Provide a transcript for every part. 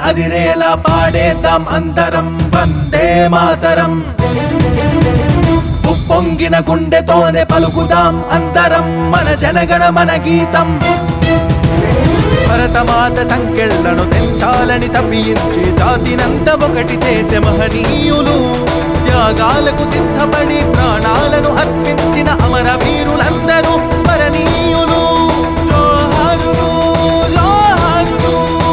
అదిరేలా పాడేద్దాం అందరం వందే మాతరం ఉప్పొంగిన గుండెతోనే పలుకుదాం అందరం మన జనగణ మన గీతం భరతమాత సంకెళ్లను తెంచాలని తప్పించి జాతినంత ఒకటి చేసే మహనీయులు త్యాగాలకు సిద్ధపడి ప్రాణాలను అర్పించిన అమర వీరులందరూ స్మరణీయులు జోహారులు జోహారులు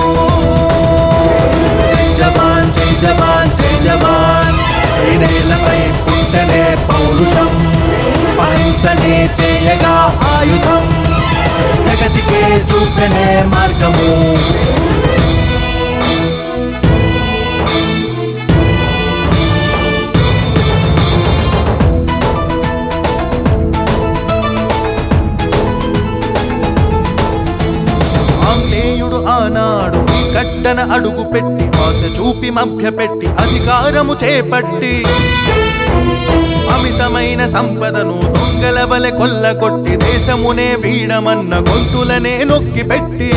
జై జవాన్ జై జవాన్ జై జవాన్ ఈ నేలపై పుట్టనే పౌరుషం అహింసనే చేయగా ఆయుధం జగతికే చూపెనే మార్గము ఆంగ్లేయుడు ఆనాడు ఈ గడ్డన అడుగు పెట్టి ఆశ చూపి మభ్యపెట్టి అధికారము చేపట్టి అమితమైన సంపదను దొంగల వలె కొల్లగొట్టి దేశమునే వీడమన్న గొంతులనే నొక్కి పెట్టి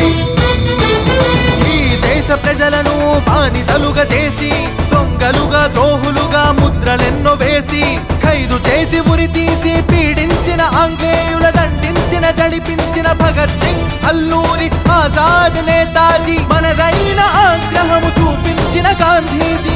ఈ దేశ ప్రజలను బానిసలుగా చేసి దొంగలుగా ద్రోహులుగా ముద్రలెన్నో వేసి ఖైదు చేసి ఉరి తీసి పీడించిన ఆంగ్లేయుల దండించిన జడిపించిన భగత్ సింగ్ అల్లూరి ఆజాద్ నేతాజీ మనదైన ఆగ్రహము చూపించిన గాంధీజీ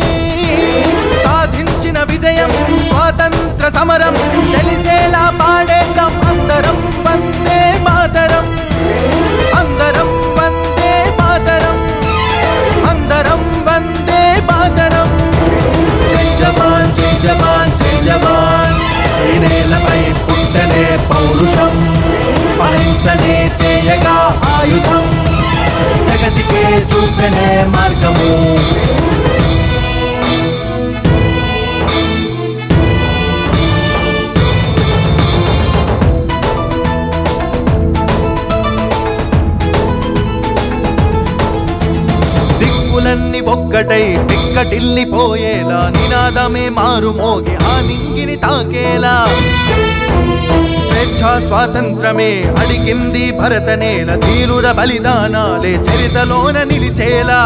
సాధించిన విజయం స్వాతంత్ర సమరం తెలిసేలా పాడేద్దాం అందరం వందే మాతరం అందరం వందే మాతరం అందరం వందే మాతరం జై జవాన్ జై జవాన్ జై జవాన్ ఈ నేలపై పుట్టనే పౌరుషం అహింసనే చేయగా ఆయుధం జగతికే చూపెనే మార్గము దిక్కులన్నీ ఒక్కటై పిక్కటిల్లిపోయేలా నినాదమే మారు మోగి ఆ నింగిని తాకేలా స్వేచ్ఛా స్వాతంత్రమే అడిగింది భరతనేల తీరుర బలిదానాలే చరితలోన నిలిచేలా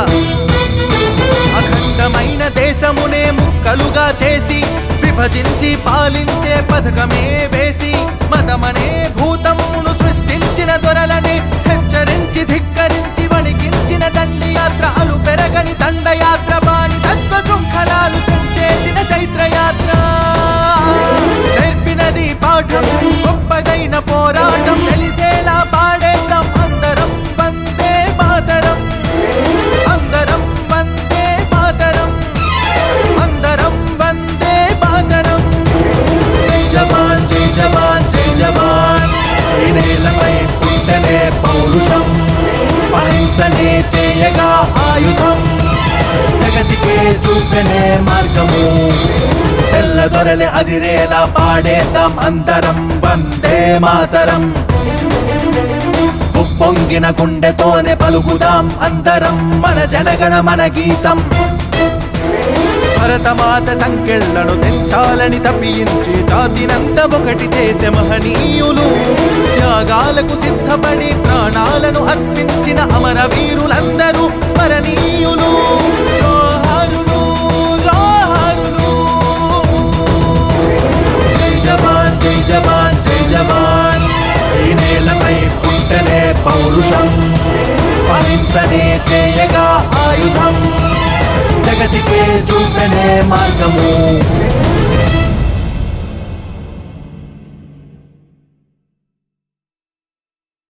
అఖండమైన దేశమునే ముక్కలుగా చేసి విభజించి పాలించే పథకమే వేసి మతమనే భూతమును సృష్టించిన దొరలని హెచ్చరించి ధిక్కరించి వణికించిన దండి యాత్రలు పెరగని దండయాత్ర బాని సత్వ శృంఖలాలు తెంచేసిన చైత్రయాత్ర నేర్పినది పాఠం గొప్పదైన పోరాటం తెలిసేలా పాడేద్దాం అందరం వందే మాతరం అందరం వందే మాతరం అందరం వందే మాతరం జై జవాన్ జై జవాన్ జై జవాన్ ఈ నేలపై పుట్టనే పౌరుషం అహింసనే చేయగా ఆయుధం జగతికే చూపెనే మార్గము తెల్లదొరలే అదిరేలా పాడేద్దాం అందరం వందే మాతరం ఉప్పొంగిన గుండెతోనే పలుకుదాం అందరం మన జనగణ మన గీతం భరతమాత సంకెళ్లను తెంచాలని తప్పించి జాతినంత ఒకటి చేసే మహనీయులు త్యాగాలకు సిద్ధపడి ప్రాణాలను అర్పించిన అమర వీరులందరూ స్మరణీయులు జోహారులు జోహారులు జై జవాన్ జై జవాన్ జై జవాన్ ఈ నేలపై పుట్టనే పౌరుషం అహింసనే చేయగా ఆయుధం జగతికే చూపెనే మార్గము